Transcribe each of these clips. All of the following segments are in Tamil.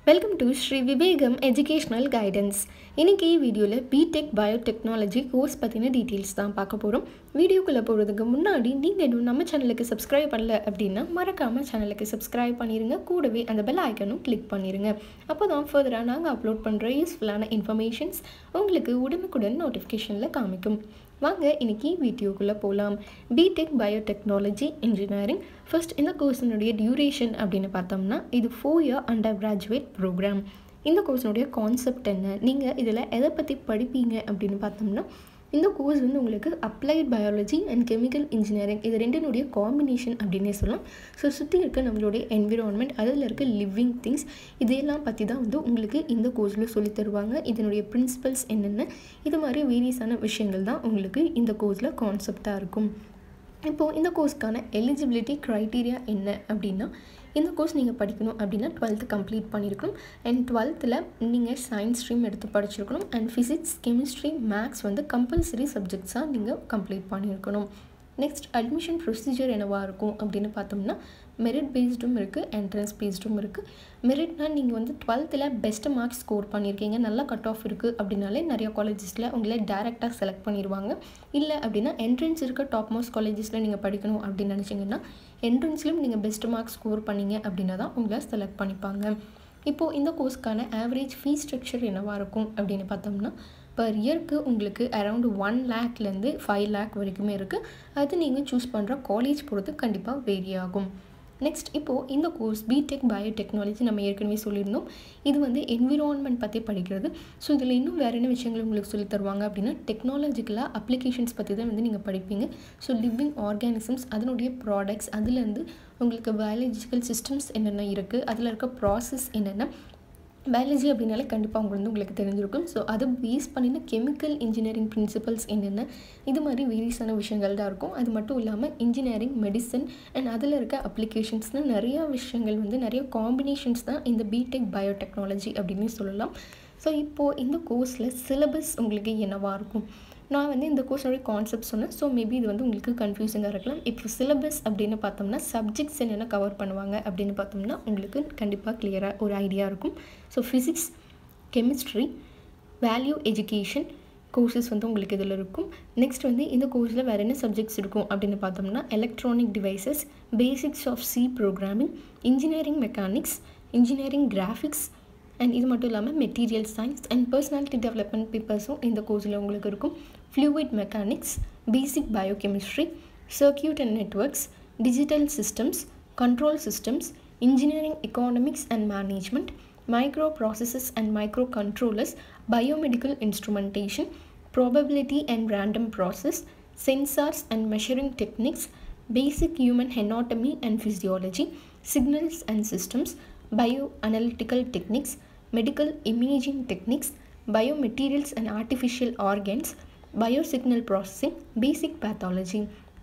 Welcome to Shri Vivekam educational guidance இன்றைக்கி வீடியோவில் பிடெக் பயோடெக்னாலஜி கோர்ஸ் பற்றின டீட்டெயில்ஸ் தான் பார்க்க போகிறோம் வீடியோக்குள்ளே போகிறதுக்கு முன்னாடி நீங்கள் இன்னும் நம்ம சேனலுக்கு சப்ஸ்கிரைப் பண்ணல அப்படின்னா மறக்காமல் சேனலுக்கு சப்ஸ்கிரைப் பண்ணிடுங்க கூடவே அந்த பெல் ஐக்கனும் கிளிக் பண்ணிடுங்க அப்போ தான் ஃபர்தராக நாங்கள் அப்லோட் பண்ணுற யூஸ்ஃபுல்லான இன்ஃபர்மேஷன்ஸ் உங்களுக்கு உடனுக்குடன் நோட்டிஃபிகேஷனில் காமிக்கும் வாங்க இன்னைக்கு வீடியோக்குள்ளே போகலாம் பிடெக் பயோடெக்னாலஜி இன்ஜினியரிங் ஃபர்ஸ்ட் இந்த கோர்ஸினுடைய டியூரேஷன் அப்படின்னு பார்த்தோம்னா இது four year undergraduate programme இந்த கோர்ஸினுடைய கான்செப்ட் என்ன நீங்கள் இதில் எதை பற்றி படிப்பீங்க அப்படின்னு பார்த்தோம்னா இந்த கோர்ஸ் வந்து உங்களுக்கு applied biology and chemical engineering இது ரெண்டினுடைய காம்பினேஷன் அப்படின்னே சொல்லலாம் ஸோ சுற்றி இருக்க நம்மளுடைய என்விரான்மெண்ட் அதில் இருக்க லிவிங் திங்ஸ் இதையெல்லாம் பற்றி தான் வந்து உங்களுக்கு இந்த கோர்ஸில் சொல்லித் தருவாங்க இதனுடைய பிரின்சிபல்ஸ் என்னென்ன இது மாதிரி வேரியஸான விஷயங்கள் தான் உங்களுக்கு இந்த கோர்ஸில் கான்செப்டாக இருக்கும் இப்போது இந்த கோர்ஸ்க்கான எலிஜிபிலிட்டி க்ரைட்டீரியா என்ன அப்படின்னா இந்த கோர்ஸ் நீங்கள் படிக்கணும் அப்படின்னா டுவெல்த்து கம்ப்ளீட் பண்ணியிருக்கணும் அண்ட் டுவெல்த்தில் நீங்கள் சயின்ஸ் ஸ்ட்ரீம் எடுத்து படிச்சிருக்கணும் அண்ட் ஃபிசிக்ஸ் கெமிஸ்ட்ரி மேக்ஸ் வந்து கம்பல்சரி சப்ஜெக்ட்ஸாக நீங்கள் கம்ப்ளீட் பண்ணியிருக்கணும் நெக்ஸ்ட் அட்மிஷன் ப்ரொசீஜர் என்னவாக இருக்கும் அப்படின்னு பார்த்தோம்னா மெரிட் பேஸ்டும் இருக்குது என்ட்ரன்ஸ் பேஸ்டும் இருக்குது மெரிட்னா நீங்கள் வந்து டுவெல்த்தில் பெஸ்ட்டு மார்க்ஸ் ஸ்கோர் பண்ணியிருக்கீங்க நல்லா கட் ஆஃப் இருக்குது அப்படின்னாலே நிறைய காலேஜஸில் உங்களை டேரெக்டாக செலக்ட் பண்ணிடுவாங்க இல்லை அப்படின்னா என்ட்ரன்ஸ் இருக்க டாப் மோஸ்ட் காலேஜஸில் நீங்கள் படிக்கணும் அப்படின்னு நினச்சிங்கன்னா என்ட்ரன்ஸ்லையும் நீங்கள் பெஸ்ட் மார்க்ஸ் ஸ்கோர் பண்ணீங்க அப்படின்னா தான் உங்களை செலக்ட் பண்ணிப்பாங்க இப்போது இந்த கோர்ஸ்க்கான ஆவரேஜ் ஃபீஸ் ஸ்ட்ரக்சர் என்னவாக இருக்கும் அப்படின்னு பார்த்தோம்னா பர் இயர்க்கு உங்களுக்கு அரவுண்ட் ஒன் லேக்லேருந்து ஃபைவ் லேக் வரைக்குமே இருக்குது அது நீங்கள் சூஸ் பண்ணுற காலேஜ் பொறுத்து கண்டிப்பாக வேரி ஆகும் நெக்ஸ்ட் இப்போது இந்த கோர்ஸ் பிடெக் பயோடெக்னாலஜி நம்ம ஏற்கனவே சொல்லியிருந்தோம் இது வந்து என்விரான்மெண்ட் பற்றி படிக்கிறது ஸோ இதில் இன்னும் வேறு என்ன விஷயங்கள் உங்களுக்கு சொல்லி தருவாங்க அப்படின்னா டெக்னாலஜிக்கலாக அப்ளிகேஷன்ஸ் பற்றி தான் வந்து நீங்கள் படிப்பீங்க ஸோ லிவிங் ஆர்கானிசம்ஸ் அதனுடைய ப்ராடக்ட்ஸ் அதுலேருந்து உங்களுக்கு பயாலஜிக்கல் சிஸ்டம்ஸ் என்னென்ன இருக்குது அதில் இருக்க ப்ராசஸ் என்னென்ன பயாலஜி அப்படின்னாலே கண்டிப்பாக உங்களுக்கு வந்து உங்களுக்கு தெரிஞ்சிருக்கும் ஸோ அதை பேஸ் பண்ணின கெமிக்கல் இன்ஜினியரிங் பிரின்சிபல்ஸ் என்னென்ன இது மாதிரி வேரியஸான விஷயங்கள் தான் இருக்கும் அது மட்டும் இல்லாமல் இன்ஜினியரிங் மெடிசன் அண்ட் அதில் இருக்க அப்ளிகேஷன்ஸ்னால் நிறையா விஷயங்கள் வந்து நிறைய காம்பினேஷன்ஸ் தான் இந்த பிடெக் பயோடெக்னாலஜி அப்படின்னு சொல்லலாம் ஸோ இப்போது இந்த கோர்ஸில் சிலபஸ் உங்களுக்கு என்னவாக இருக்கும் நான் வந்து இந்த கோர்ஸோடைய கான்செப்ட் சொன்னேன் ஸோ மேபி இது வந்து உங்களுக்கு கன்ஃபியூசிங்காக இருக்கலாம் இப்போ சிலபஸ் அப்படின்னு பார்த்தோம்னா சப்ஜெக்ட்ஸ் என்னென்ன கவர் பண்ணுவாங்க அப்படின்னு பார்த்தோம்னா உங்களுக்கு கண்டிப்பாக கிளியராக ஒரு ஐடியா இருக்கும் so physics chemistry value education courses வந்து உங்களுக்கு இதில் இருக்கும் நெக்ஸ்ட் வந்து இந்த கோர்ஸில் வேறு என்ன சப்ஜெக்ட்ஸ் இருக்கும் அப்படின்னு பார்த்தோம்னா electronic devices basics of C programming engineering mechanics engineering graphics and இது மட்டும் இல்லாமல் material science and personality development பேப்பர்ஸும் இந்த கோர்ஸில் உங்களுக்கு இருக்கும் fluid mechanics basic biochemistry circuit and networks digital systems control systems engineering economics and management microprocessors and microcontrollers biomedical instrumentation probability and random process sensors and measuring techniques basic human anatomy and physiology signals and systems bioanalytical techniques, medical imaging techniques, biomaterials and artificial organs, biosignal processing, basic pathology.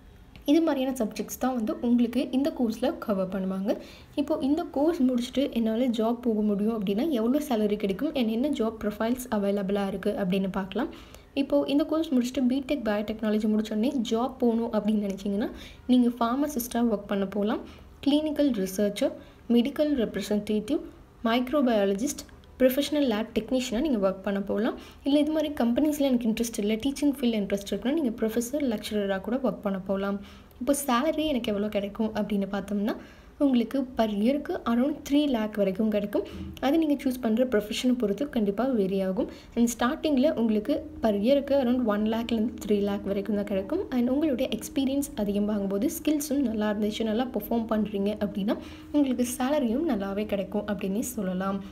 இது மாதிரியான சப்ஜெக்ட்ஸ் தான் வந்து உங்களுக்கு இந்த கோர்ஸில் கவர் பண்ணுவாங்க இப்போது இந்த கோர்ஸ் முடிச்சுட்டு என்னால் ஜாப் போக முடியும் அப்படின்னா எவ்வளோ சேலரி கிடைக்கும் அண்ட் என்ன ஜாப் ப்ரொஃபைல்ஸ் அவைலபிளாக இருக்குது அப்படின்னு பார்க்கலாம் இப்போது இந்த கோர்ஸ் முடிச்சுட்டு பிடெக் பயோடெக்னாலஜி முடிச்சோடனே ஜாப் போகணும் அப்படின்னு நினச்சிங்கன்னா நீங்கள் ஃபார்மசிஸ்ட்டாக ஒர்க் பண்ண போகலாம் clinical researcher medical representative microbiologist professional lab டெக்னீஷியனாக நீங்கள் ஒர்க் பண்ண போகலாம் இல்லை இது மாதிரி கம்பெனிஸில் எனக்கு இன்ட்ரெஸ்ட் இல்லை டீச்சிங் ஃபீல்ட் இன்ட்ரெஸ்ட் இருக்குன்னா நீங்கள் ப்ரொஃபஸர் லெக்சரராக கூட ஒர்க் பண்ண போகலாம் இப்போ சேலரி எனக்கு எவ்வளோ கிடைக்கும் அப்படின்னு பார்த்தோம்னா உங்களுக்கு பர் இயருக்கு அரௌண்ட் த்ரீ லேக் வரைக்கும் கிடைக்கும் அது நீங்கள் சூஸ் பண்ணுற ப்ரொஃபஷனை பொறுத்து கண்டிப்பாக வேரி ஆகும் அண்ட் ஸ்டார்டிங்கில் உங்களுக்கு பர் இயருக்கு அரௌண்ட் ஒன் லேக்லேருந்து த்ரீ லேக் வரைக்கும் தான் கிடைக்கும் அண்ட் உங்களுடைய எக்ஸ்பீரியன்ஸ் அதிகமாகும்போது ஸ்கில்ஸும் நல்லா இருந்துச்சு நல்லா பெர்ஃபார்ம் பண்ணுறீங்க அப்படின்னா உங்களுக்கு சேலரியும் நல்லாவே கிடைக்கும் அப்படின்னே சொல்லலாம்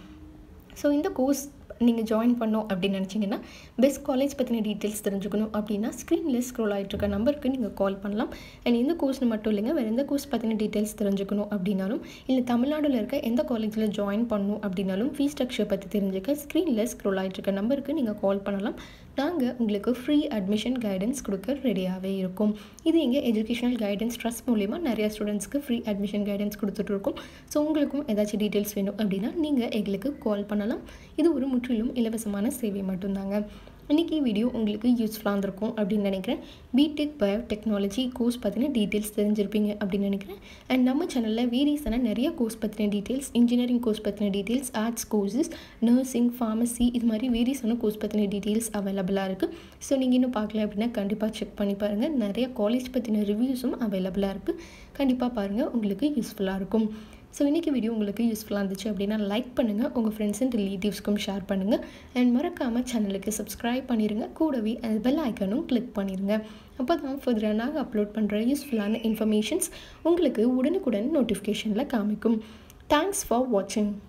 ஸோ இந்த கோர்ஸ் நீங்கள் ஜாயின் பண்ணோம் அப்படின்னு நினச்சிங்கன்னா பெஸ்ட் காலேஜ் பற்றின டீட்டெயில்ஸ் தெரிஞ்சுக்கணும் அப்படின்னா ஸ்க்ரீனில் ஸ்க்ரோல் ஆகிட்டு இருக்க நம்பருக்கு நீங்கள் கால் பண்ணலாம் அண்ட் இந்த கோர்ஸ்னு மட்டும் இல்லைங்க வேறு எந்த கோர்ஸ் பற்றின டீட்டெயில்ஸ் தெரிஞ்சுக்கணும் அப்படின்னாலும் இல்லை தமிழ்நாட்டில் இருக்க எந்த காலேஜில் ஜாயின் பண்ணணும் அப்படின்னாலும் ஃபீஸ் ஸ்ட்ரக்சர் பற்றி தெரிஞ்சுக்க ஸ்க்ரீனில் ஸ்க்ரோல் ஆகிட்டு இருக்க நம்பருக்கு நீங்கள் கால் பண்ணலாம் நாங்கள் உங்களுக்கு ஃப்ரீ அட்மிஷன் கைடன்ஸ் கொடுக்க ரெடியாகவே இருக்கும் இது எங்கள் எஜுகேஷனல் கைடன்ஸ் ட்ரஸ்ட் மூலிமா நிறையா ஸ்டூடெண்ட்ஸ்க்கு ஃப்ரீ அட்மிஷன் கைடன்ஸ் கொடுத்துட்ருக்கோம் ஸோ உங்களுக்கும் ஏதாச்சும் டீட்டெயில்ஸ் வேணும் அப்படின்னா நீங்கள் எங்களுக்கு கால் பண்ணலாம் இது ஒரு முற்றிலும் இலவசமான சேவை மட்டும்தாங்க இன்றைக்கி வீடியோ உங்களுக்கு யூஸ்ஃபுல்லாக இருந்திருக்கும் அப்படின்னு நினைக்கிறேன் பிடெக் பயோடெக்னாலஜி கோர்ஸ் பற்றின டீட்டெயில்ஸ் தெரிஞ்சிருப்பீங்க அப்படின்னு நினைக்கிறேன் அண்ட் நம்ம சேனலில் வேரியஸான நிறைய கோர்ஸ் பற்றின டீட்டெயில்ஸ் இன்ஜினியரிங் கோர்ஸ் பற்றின details arts courses nursing pharmacy இது மாதிரி வேரியஸான கோர்ஸ் பற்றின டீட்டெயில்ஸ் அவைலபிளாக இருக்குது ஸோ நீங்கள் இன்னும் பார்க்கல அப்படின்னா கண்டிப்பாக செக் பண்ணி பாருங்கள் நிறைய காலேஜ் பற்றின ரிவ்யூஸும் அவைலபிளாக இருக்குது கண்டிப்பாக பாருங்கள் உங்களுக்கு யூஸ்ஃபுல்லாக இருக்கும் ஸோ இன்றைக்கி வீடியோ உங்களுக்கு யூஸ்ஃபுல்லாக இருந்துச்சு அப்படின்னா லைக் பண்ணுங்கள் உங்கள் ஃப்ரெண்ட்ஸ் அண்ட் ரிலேட்டிவ்ஸ்க்கும் ஷேர் பண்ணுங்கள் அண்ட் மறக்காமல் சேனலுக்கு சப்ஸ்கிரைப் பண்ணிடுங்க கூடவே அந்த பெல் ஐக்கனும் கிளிக் பண்ணிடுங்க அப்போ தான் ஃபர்தராக நாங்கள் அப்லோட் பண்ணுற யூஸ்ஃபுல்லான இன்ஃபர்மேஷன்ஸ் உங்களுக்கு உடனுக்குடன் நோட்டிஃபிகேஷனில் காமிக்கும் தேங்க்ஸ் ஃபார் வாட்சிங்